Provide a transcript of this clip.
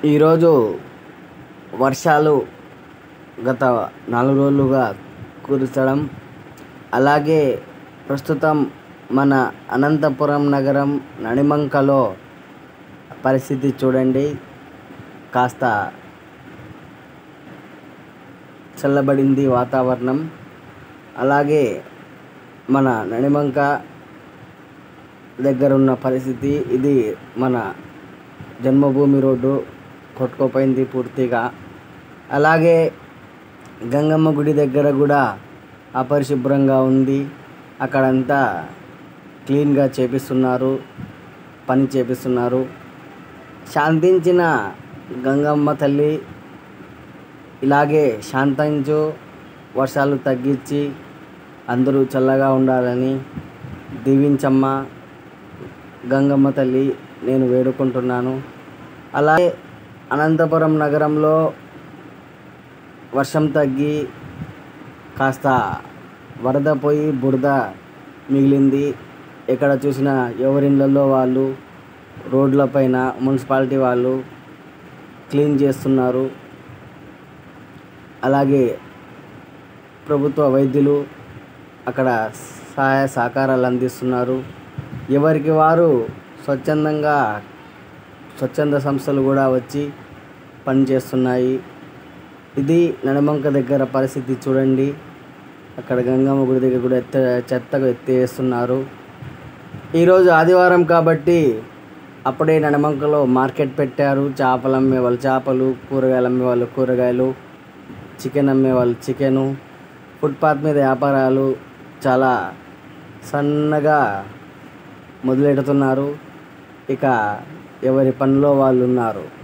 ఈరోజు వర్షాలు గత నాలుగు రోజులుగా కురవడం అలాగే ప్రస్తుతం మన అనంతపురం నగరం నడిమంకలో పరిస్థితి చూడండి కాస్త చల్లబడింది వాతావరణం అలాగే మన నడిమంక దగ్గర ఉన్న పరిస్థితి ఇది మన జన్మభూమి రోడ్డు కొట్టుకుపోయింది పూర్తిగా అలాగే గంగమ్మ గుడి దగ్గర కూడా అపరిశుభ్రంగా ఉంది అక్కడంతా క్లీన్గా చేపిస్తున్నారు పని చేపిస్తున్నారు శాంతించిన గంగమ్మ తల్లి ఇలాగే శాంతించు వర్షాలు తగ్గించి అందరూ చల్లగా ఉండాలని దీవించమ్మ గంగమ్మ తల్లి నేను వేడుకుంటున్నాను అలాగే అనంతపురం నగరంలో వర్షం తగ్గి కాస్త వరద పోయి బురద మిగిలింది ఎక్కడ చూసినా ఎవరిళ్ళల్లో వాళ్ళు రోడ్లపైన మున్సిపాలిటీ వాళ్ళు క్లీన్ చేస్తున్నారు అలాగే ప్రభుత్వ వైద్యులు అక్కడ సహాయ సహకారాలు అందిస్తున్నారు ఎవరికి వారు స్వచ్ఛందంగా స్వచ్ఛంద సంస్థలు కూడా వచ్చి పనిచేస్తున్నాయి ఇది నడమంక దగ్గర పరిస్థితి చూడండి అక్కడ గంగమ్మ గుడి దగ్గర కూడా ఎత్త చెత్తగా ఎత్తేస్తున్నారు ఈరోజు ఆదివారం కాబట్టి అప్పుడే నడమంకలో మార్కెట్ పెట్టారు చేపలు అమ్మే వాళ్ళు చేపలు కూరగాయలు అమ్మే వాళ్ళు కూరగాయలు చికెన్ అమ్మే వాళ్ళు చికెను ఫుట్పాత్ మీద వ్యాపారాలు చాలా సన్నగా మొదలెడుతున్నారు ఇక ఎవరి పనిలో వాళ్ళు ఉన్నారు